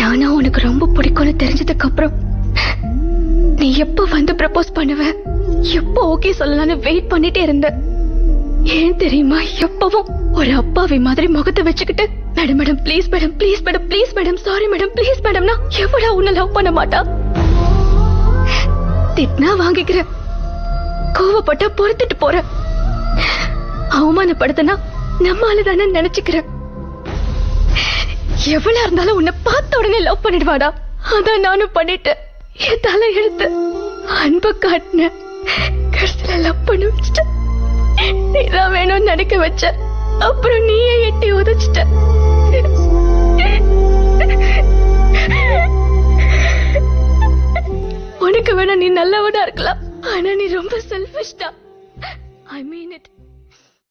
நானா உனக்கு ரொம்ப பிடிக்கும்னு தெரிஞ்சதுக்கு அப்புறம் நீ எப்ப வந்து ப்ரப்போஸ் பண்ணுவ எப்ப ஓகே சொல்லலாம்னு வெயிட் பண்ணிட்டே இருந்த ஏன் தெரியுமா எப்பவும் ஒரு அப்பாவி மாதிரி முகத்தை வச்சுக்கிட்டு madam madam please madam please madam please madam sorry madam please மேடம்னா எவ்வளவு உன்னை லவ் பண்ண மாட்டா திட்டினா வாங்கிக்கிற கோவப்பட்டா பொறுத்துட்டு போற அவமானப்படுத்தினா நம்மால தானே நினைச்சுக்கிறேன் எவ்வளவு இருந்தாலும் உன்னை பார்த்த உடனே லவ் பண்ணிடுவாடா அதான் நானும் பண்ணிட்டேன் என் தலை எழுத்து அன்ப காட்டின கடைசியில லவ் பண்ண வச்சுட்ட நீதான் வேணும்னு நினைக்க வச்ச அப்புறம் நீயே எட்டி உதச்சிட்ட உனக்கு வேணா நீ நல்லவனா இருக்கலாம் ஆனா நீ ரொம்ப செல்ஃபிஷ்டா ஐ மீன் இட்